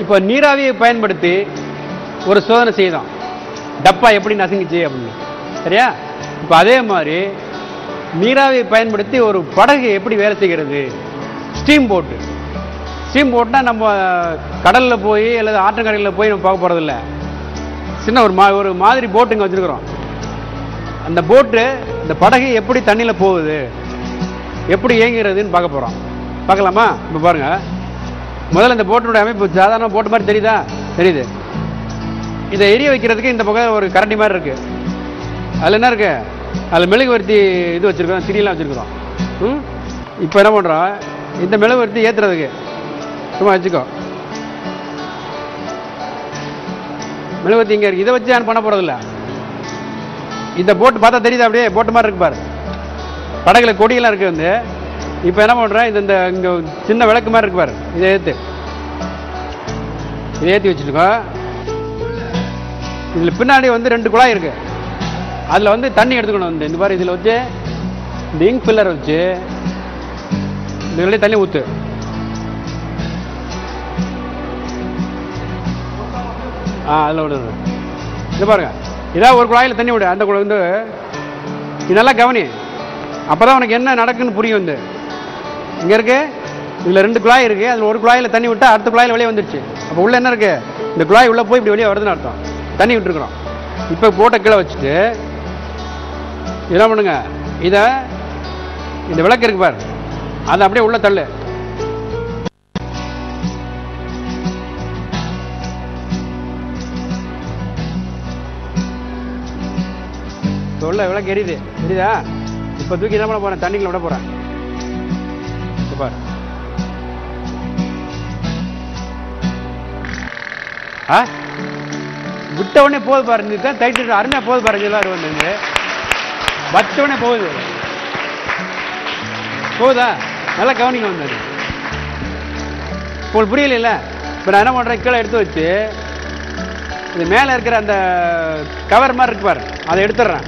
இப்போ நீராவியை பயன்படுத்தி ஒரு சோதனை செய்தோம் டப்பா எப்படி நசுங்குச்சு அப்படின்னு சரியா இப்போ அதே மாதிரி நீராவியை பயன்படுத்தி ஒரு படகு எப்படி வேலை செய்கிறது ஸ்டீம் போட்டு ஸ்டீம் போட்னா நம்ம கடலில் போய் அல்லது ஆற்றங்கரையில் போய் நம்ம பார்க்க போகிறதில்ல சின்ன ஒரு மா ஒரு மாதிரி போட்டுங்க வச்சுருக்குறோம் அந்த போட்டு இந்த படகு எப்படி தண்ணியில் போகுது எப்படி இயங்குகிறதுன்னு பார்க்க போகிறோம் பார்க்கலாமா இப்போ பாருங்க முதல்ல இந்த போட்டினுடைய அமைப்பு சாதாரண போட்டு மாதிரி தெரியுதா தெரியுது இதை எரிய வைக்கிறதுக்கு இந்த பக்கம் ஒரு கரண்டி மாதிரி இருக்கு அதில் என்ன இருக்கு அதில் மெழுகுவர்த்தி இது வச்சிருக்கோம் திரியெல்லாம் வச்சிருக்கிறோம் ம் இப்போ என்ன பண்ணுறோம் இந்த மெழுகுவர்த்தி ஏற்றுறதுக்கு சும்மா வச்சுக்கோ மெழுகுவர்த்தி இங்கே இருக்கு இதை வச்சு நான் பண்ண போகிறதில்ல இந்த போட்டு பார்த்தா தெரியுதா அப்படியே போட்டு மாதிரி இருக்கு பாரு படகுல கொடியெல்லாம் இருக்கு வந்து இப்போ என்ன பண்ணுறேன் இது இந்த இங்கே சின்ன விளக்கு மாதிரி இருக்கு பாரு இதை ஏற்று இதை ஏற்றி வச்சுருக்கோம் இதில் பின்னாடி வந்து ரெண்டு குழாய் இருக்கு அதில் வந்து தண்ணி எடுத்துக்கணும் வந்து இந்த மாதிரி இதில் வச்சு இந்த இங்க் ஃபில்லர் வச்சு இந்த இதுலயே தண்ணி ஊற்று ஆ அதில் விடுது இது பாருங்க இதான் ஒரு குழாயில் தண்ணி விடு அந்த குழாய் வந்து இது நல்லா கவனி அப்பதான் உனக்கு என்ன நடக்குன்னு புரியும் வந்து இங்க இருக்கு இதுல ரெண்டு குழாய் இருக்கு அதுல ஒரு குழாயில தண்ணி விட்டா அடுத்த குழாயில வெளியே வந்துருச்சு அப்ப உள்ள என்ன இருக்கு இந்த குழாய் உள்ள போய் இப்படி வெளியே வருதுன்னு அர்த்தம் தண்ணி விட்டுருக்குறோம் இப்ப போட்ட கீழே வச்சுட்டு என்ன பண்ணுங்க இத இந்த விளக்கு இருக்கு பாரு அதை அப்படியே உள்ள தள்ளு இப்ப உள்ள விளக்கு எரியுது எரியுதா இப்ப தூக்கி என்ன பண்ண போறேன் தண்ணிக்குள்ள விட போறேன் இப்ப பாரு ஆ விட்ட உடனே போகுது பாரு இந்த டைட்டு அருமையா போகுது பாரு எல்லாரும் வந்து வச்ச உடனே போகுது போகுதா நல்லா கவனிங்க வந்தது உங்களுக்கு புரியல இப்போ நான் என்ன பண்றேன் கீழே எடுத்து வச்சு இது மேலே இருக்கிற அந்த கவர் மாதிரி இருக்கு பாரு அதை எடுத்துடுறேன்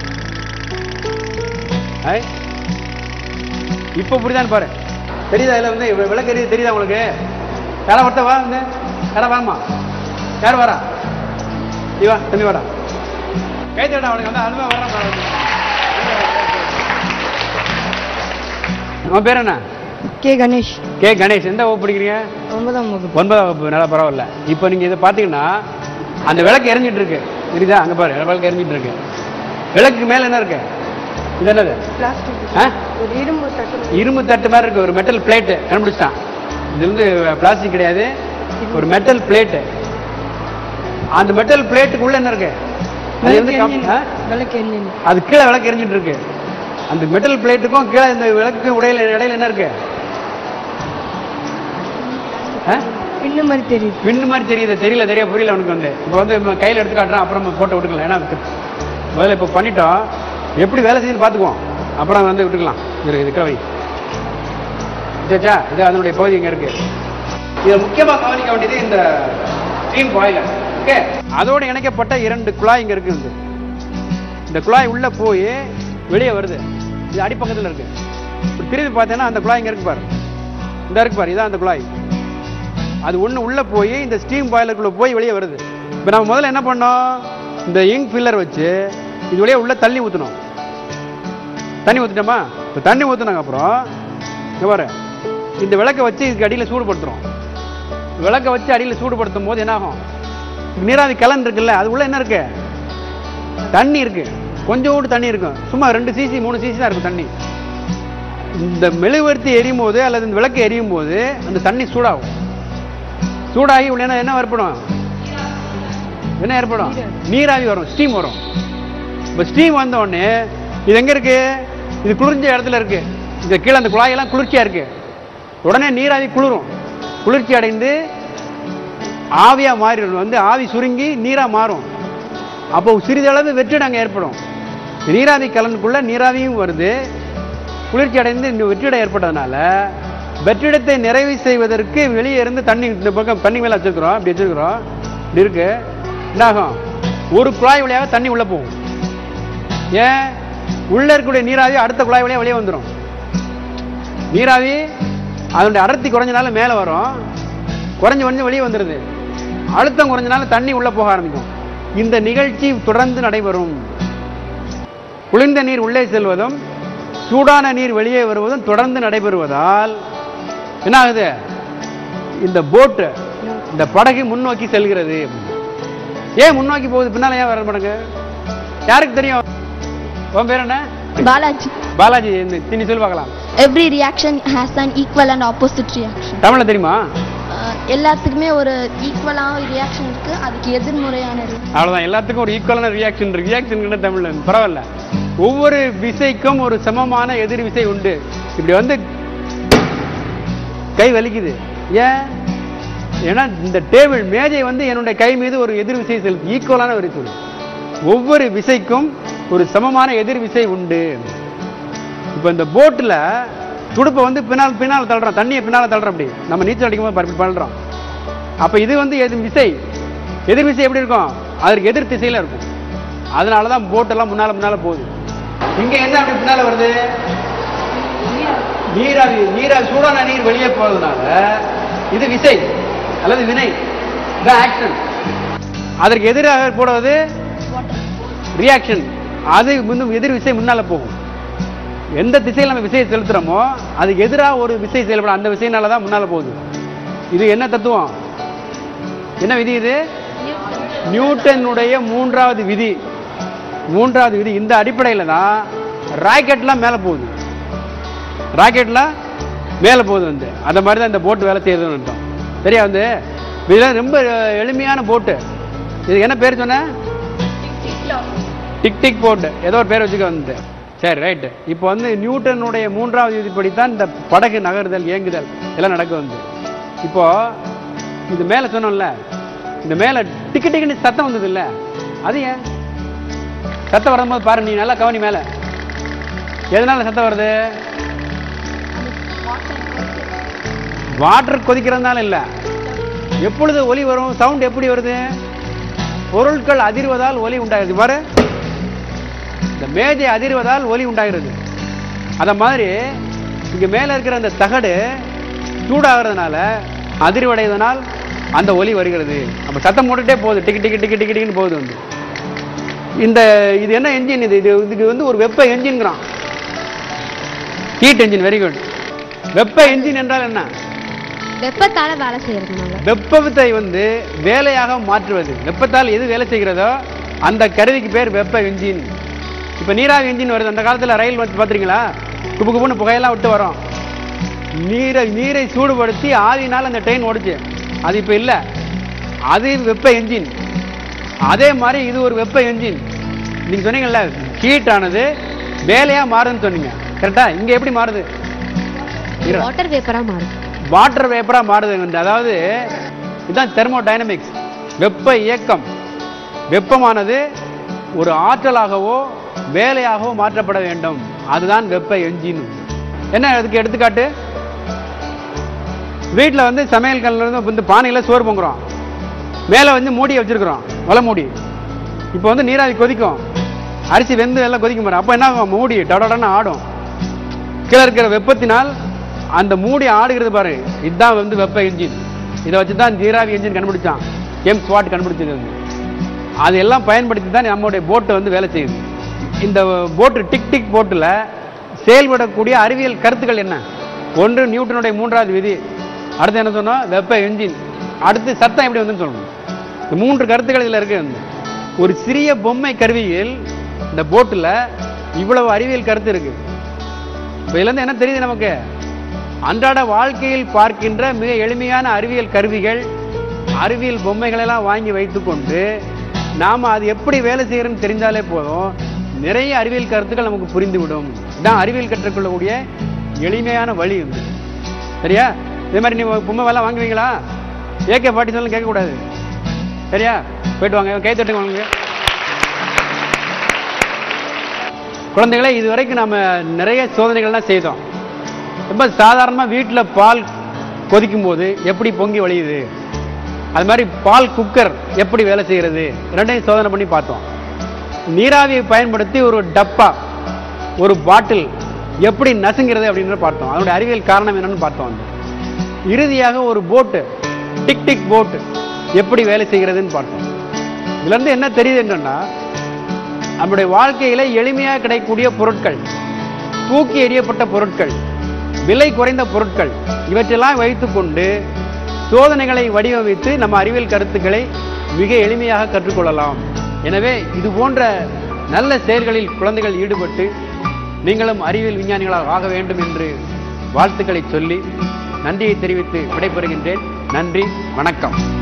ஐ இப்போ புரியுதான்னு பாரு தெரியுதா இதில் வந்து இவ்வளவு விளக்கு எரியுது தெரியுதா உங்களுக்கு யாரா ஒருத்த வா வந்து யாரா வாமா யார் வரா நீ வா தம்பி வாடா கை தட்டா அவனுக்கு வந்து அருமையா வர்றான் பாரு. உன் பேர் என்ன கே கணேஷ் கே கணேஷ் எந்த வகுப்பு படிக்கிறீங்க ஒன்பதாம் வகுப்பு ஒன்பதாம் வகுப்பு நல்லா பரவாயில்ல இப்போ நீங்க இதை பார்த்தீங்கன்னா அந்த விளக்கு எரிஞ்சிட்டு இருக்கு தெரியுதா அங்க பாரு விளக்கு எரிஞ்சிட்டு இருக்கு விளக்குக்கு மேல என்ன இருக்கு இது என்னது பிளாஸ்டிக் ஆ? ஒரு இரும்பு தட்டு இரும்பு தட்டு மாதிரி இருக்கு ஒரு மெட்டல் பிளேட்டு கண்டுபிடிச்சிட்டான் இது வந்து பிளாஸ்டிக் கிடையாது ஒரு மெட்டல் பிளேட்டு அந்த மெட்டல் பிளேட்டுக்குள்ள என்ன இருக்கு அது வந்து கம்- ஆ? விளக்கு எண்ணெய் அது கீழே விளக்கு எரிஞ்சிட்டு இருக்கு அந்த மெட்டல் பிளேட்டுக்கும் கீழே இந்த விளக்கு உடையில இடையில என்ன இருக்கு ஆ? பின்னு மாதிரி தெரியுது பின்னு மாதிரி தெரியுது தெரியல தெரிய புரியல உனக்கு வந்து இப்போ வந்து நம்ம கையில் எடுத்து காட்டுறோம் அப்புறம் போட்டோ விட்டுக்கலாம் ஏன்னா அதுக்கு முதல்ல இப்போ பண்ணிட்டோம் எப்படி வேலை செய்யுன்னு பார்த்துக்குவோம் அப்புறம் வந்து விட்டுக்கலாம் இரு இது கவை சரிச்சா இது அதனுடைய பகுதி இங்கே இருக்கு இதை முக்கியமாக கவனிக்க வேண்டியது இந்த ஸ்டீம் பாய்லர் ஓகே அதோடு இணைக்கப்பட்ட இரண்டு குழாய் இங்கே இருக்குது இந்த குழாய் உள்ள போய் வெளியே வருது இது அடிப்பக்கத்தில் இருக்கு இப்படி திரும்பி பார்த்தேன்னா அந்த குழாய் இங்கே இருக்கு பாரு இந்த இருக்கு பாரு இதான் அந்த குழாய் அது ஒண்ணு உள்ள போய் இந்த ஸ்டீம் பாய்லருக்குள்ள போய் வெளியே வருது இப்போ நம்ம முதல்ல என்ன பண்ணோம் இந்த இங்க் ஃபில்லர் வச்சு இது வழியா உள்ள தண்ணி ஊற்றணும் தண்ணி ஊற்றிட்டோமா இப்போ தண்ணி ஊற்றுனாங்க அப்புறம் இங்க பாரு இந்த விளக்கை வச்சு இதுக்கு அடியில் சூடுபடுத்துறோம் விளக்கை வச்சு அடியில் சூடுபடுத்தும் போது என்ன ஆகும் நீராவி கலன் இருக்குல்ல அது உள்ள என்ன இருக்கு தண்ணி இருக்கு கொஞ்சோண்டு தண்ணி இருக்கும் சும்மா ரெண்டு சிசி மூணு சிசி தான் இருக்கும் தண்ணி இந்த மெழுகுவர்த்தி எரியும் போது அல்லது இந்த விளக்கு எரியும் போது அந்த தண்ணி சூடாகும் சூடாகி உள்ள என்ன என்ன ஏற்படும் என்ன ஏற்படும் நீராவி வரும் ஸ்டீம் வரும் இப்போ ஸ்டீம் வந்த உடனே இது எங்க இருக்கு இது குளிர்ஞ்ச இடத்துல இருக்கு இந்த கீழே அந்த குழாயெல்லாம் குளிர்ச்சியா இருக்கு உடனே நீராவி குளிரும் குளிர்ச்சி அடைந்து ஆவியா மாறிடும் வந்து ஆவி சுருங்கி நீரா மாறும் அப்போ சிறிதளவு வெற்றிடம் அங்கே ஏற்படும் நீராவி கலனுக்குள்ள நீராவியும் வருது குளிர்ச்சி அடைந்து இந்த வெற்றிடம் ஏற்பட்டதுனால வெற்றிடத்தை நிறைவு செய்வதற்கு வெளியே இருந்து தண்ணி இந்த பக்கம் தண்ணி மேல வச்சிருக்கிறோம் இப்படி வச்சிருக்கிறோம் இப்படி இருக்கு என்னாகும் ஒரு குழாய் வழியாக தண்ணி உள்ள போகும் ஏன் உள்ள இருக்கக்கூடிய நீராவி அடுத்த குழாய் வழியாக வெளியே வந்துடும் நீராவி அதனுடைய அடர்த்தி குறைஞ்சனால மேலே வரும் குறைஞ்சு குறைஞ்சு வெளியே வந்துடுது அழுத்தம் குறைஞ்சனால தண்ணி உள்ள போக ஆரம்பிக்கும் இந்த நிகழ்ச்சி தொடர்ந்து நடைபெறும் குளிர்ந்த நீர் உள்ளே செல்வதும் சூடான நீர் வெளியே வருவதும் தொடர்ந்து நடைபெறுவதால் என்ன ஆகுது இந்த போட்டு இந்த படகு முன்னோக்கி செல்கிறது ஏன் முன்னோக்கி போகுது பின்னால ஏன் வர படகு யாருக்கு தெரியும் உன் பேர் என்ன Balaji. பாலாஜி இந்த திணி சொல்லி பார்க்கலாம் Every reaction has an equal and opposite reaction. தமிழ்ல தெரியுமா அஹ் எல்லாத்துக்குமே ஒரு ஈக்குவலான ரியாக்ஷன் இருக்கு அதுக்கு எதிர்மறையான reaction. அவ்வளவுதான் எல்லாத்துக்கும் ஒரு ஈக்குவலான ரியாக்ஷன் இருக்கு ரியாக்ஷன் தமிழ்ல பரவாயில்ல ஒவ்வொரு விசைக்கும் ஒரு சமமான எதிர் விசை உண்டு இப்படி வந்து கை வலிக்குது ஏன் ஏன்னா இந்த டேபிள் மேஜை வந்து என்னுடைய கை மீது ஒரு எதிர் விசை செலுத்து ஈக்குவலான ஒரு விசை ஒவ்வொரு விசைக்கும் ஒரு சமமான எதிர் விசை உண்டு இப்போ இந்த போட்டில் துடுப்பை வந்து பின்னால் பின்னால் தள்ளுறோம் தண்ணியை பின்னால் தள்ளுறோம் அப்படி நம்ம நீச்சல் அடிக்கும்போது ப- இப்படி பண்ணுறோம் அப்போ இது வந்து எது விசை எதிர் விசை எப்படி இருக்கும் அதற்கு எதிர் திசையில இருக்கும் அதனால தான் போட்டெல்லாம் முன்னால முன்னால போகுது இங்க என்ன அப்படி பின்னால வருது நீராவி நீராவி சூடான நீர் வெளியே போறதுனால இது விசை அல்லது வினை இதான் ஆக்ஷன் அதற்கு எதிராக போடுவது ரியாக்ஷன் அது இன்னும் எதிர் விசை முன்னால போகும் எந்த திசையில் நம்ம விசையை செலுத்துறோமோ அதுக்கு எதிராக ஒரு விசை செயல்படும் அந்த விசையினால தான் முன்னால போகுது இது என்ன தத்துவம் என்ன விதி இது நியூட்டனுடைய மூன்றாவது விதி மூன்றாவது விதி இந்த அடிப்படையில் தான் ராக்கெட்லாம் மேலே போகுது ராக்கெட்லாம் மேலே போகுது வந்து அந்த மாதிரி தான் இந்த போட்டு வேலை செய்யுதுன்னு அர்த்தம் சரியா வந்து இதெல்லாம் ரொம்ப அஹ், எளிமையான போட்டு இது என்ன பேர் சொன்ன டிக் டிக் போட்டு ஏதோ ஒரு பேர் வச்சுக்க வந்து சரி ரைட்டு இப்போ வந்து நியூட்டனுடைய மூன்றாவது விதிப்படி தான் இந்த படகு நகருதல் இயங்குதல் எல்லாம் நடக்க வந்து இப்போ இது மேலே சொன்னோம்ல இந்த மேலே டிக்கு டிக்குன்னு சத்தம் வந்தது இல்ல அது ஏன் சத்தம் வரும்போது பாரு நீ நல்லா கவனி மேலே எதனால சத்தம் வருது வாட்டர் கொதிக்கிறதுனால இல்ல எப்பொழுது ஒலி வரும் சவுண்ட் எப்படி வருது பொருட்கள் அதிர்வதால் ஒலி உண்டாகிறது பாரு இந்த மேஜை அதிர்வதால் ஒலி உண்டாகிறது அத மாதிரி இங்க மேல இருக்கிற அந்த தகடு சூடாகிறதுனால அதிர்வடைவதனால் அந்த ஒலி வருகிறது அப்ப சத்தம் போட்டுட்டே போகுது டிக்கு டிக்கு டிக்கு டிக்கு டிக்குன்னு போகுது வந்து இந்த இது என்ன என்ஜின் இது இது இதுக்கு வந்து ஒரு வெப்ப என்ஜின்ங்கிறான் ஹீட் என்ஜின் வெரி குட் வெப்ப என்ஜின் என்றால் என்ன வெப்பத்தால வேலை செய்யறதுனால வெப்பத்தை வந்து வேலையாக மாற்றுவது வெப்பத்தால் எது வேலை செய்கிறதோ அந்த கருவிக்கு பேர் வெப்ப என்ஜின் இப்போ நீராவி என்ஜின் வருது அந்த காலத்தில் ரயில் வந்து பார்த்துறீங்களா குப்பு குப்புன்னு புகையெல்லாம் விட்டு வரும் நீரை நீரை சூடுபடுத்தி ஆவினால் அந்த ட்ரெயின் ஓடுச்சு அது இப்போ இல்லை அது வெப்ப என்ஜின் அதே மாதிரி இது ஒரு வெப்ப என்ஜின் நீங்க சொன்னீங்கல்ல ஹீட் ஆனது வேலையா மாறுதுன்னு சொன்னீங்க கரெக்டா இங்க எப்படி மாறுது இரு. வாட்டர் வேப்பரா மாறும் வாட்டர் வேப்பரா மாறுது அதாவது இதுதான் தெர்மோடைனமிக்ஸ் வெப்ப இயக்கம் வெப்பமானது ஒரு ஆற்றலாகவோ வேலையாகவோ மாற்றப்பட வேண்டும் அதுதான் வெப்ப என்ஜின் என்ன அதுக்கு எடுத்துக்காட்டு வீட்டில் வந்து சமையல் கல்ல இருந்து வந்து பானையில் சோறு பொங்குறோம் மேலே வந்து மூடியை வச்சிருக்கிறோம் வலை மூடி இப்போ வந்து நீராவி கொதிக்கும் அரிசி வெந்து எல்லாம் கொதிக்க மாட்டோம் அப்போ என்ன ஆகும் மூடி டடடன்னு ஆடும் கீழே இருக்கிற வெப்பத்தினால் அந்த மூடி ஆடுகிறது பாரு இதுதான் வந்து வெப்ப என்ஜின் இதை வச்சு தான் நீராவி என்ஜின் கண்டுபிடிச்சான் ஜேம்ஸ் வாட் கண்டுபிடிச்சது வந்து அது எல்லாம் பயன்படுத்தி தான் நம்மளுடைய போட்டு வந்து வேலை செய்யுது இந்த போட்டு டிக் டிக் போட்டில் செயல்படக்கூடிய அறிவியல் கருத்துக்கள் என்ன ஒன்று நியூட்டனுடைய மூன்றாவது விதி அடுத்து என்ன சொன்னோம் வெப்ப என்ஜின் அடுத்து சத்தம் எப்படி வந்துன்னு சொல்லணும் இந்த மூன்று கருத்துக்கள் இதில் இருக்கு வந்து. ஒரு சிறிய பொம்மை கருவியில் இந்த போட்டில் இவ்வளவு அறிவியல் கருத்து இருக்கு இப்போ இதுலேருந்து என்ன தெரியுது நமக்கு அன்றாட வாழ்க்கையில் பார்க்கின்ற மிக எளிமையான அறிவியல் கருவிகள் அறிவியல் பொம்மைகள் எல்லாம் வாங்கி வைத்துக்கொண்டு நாம அது எப்படி வேலை செய்யறோம்னு தெரிஞ்சாலே போதும் நிறைய அறிவியல் கருத்துக்கள் நமக்கு புரிந்துவிடும் இதான் அறிவியல் கற்றுக்கொள்ளக்கூடிய எளிமையான வழி வந்து சரியா இதே மாதிரி நீ பொம்மை வேலை வாங்குவீங்களா ஏகே பாட்டி சொல்லு கேட்கக்கூடாது சரியா போயிட்டு வாங்க கை தட்டுங்க வாங்க குழந்தைகளே இது வரைக்கும் நம்ம நிறைய சோதனைகள்லாம் செய்தோம் ரொம்ப சாதாரணமாக வீட்டில் பால் கொதிக்கும் போது எப்படி பொங்கி வழியுது அது மாதிரி பால் குக்கர் எப்படி வேலை செய்கிறது ரெண்டையும் சோதனை பண்ணி பார்த்தோம் நீராவியை பயன்படுத்தி ஒரு டப்பா ஒரு பாட்டில் எப்படி நசுங்கிறது அப்படின்னு பார்த்தோம் அதனுடைய அறிவியல் காரணம் என்னன்னு பார்த்தோம் வந்து இறுதியாக ஒரு போட்டு டிக் டிக் போட் எப்படி வேலை செய்கிறதுன்னு பார்த்தோம் இதுல இருந்து என்ன தெரியுது என்னன்னா நம்முடைய வாழ்க்கையில எளிமையாக கிடைக்கக்கூடிய பொருட்கள் தூக்கி எறியப்பட்ட பொருட்கள் விலை குறைந்த பொருட்கள் இவற்றெல்லாம் வைத்துக்கொண்டு சோதனைகளை வடிவமைத்து நம்ம அறிவியல் கருத்துக்களை மிக எளிமையாக கற்றுக்கொள்ளலாம் எனவே இது போன்ற நல்ல செயல்களில் குழந்தைகள் ஈடுபட்டு நீங்களும் அறிவியல் விஞ்ஞானிகளாக ஆக வேண்டும் என்று வாழ்த்துக்களை சொல்லி நன்றியை தெரிவித்து விடைபெறுகின்றேன் நன்றி வணக்கம்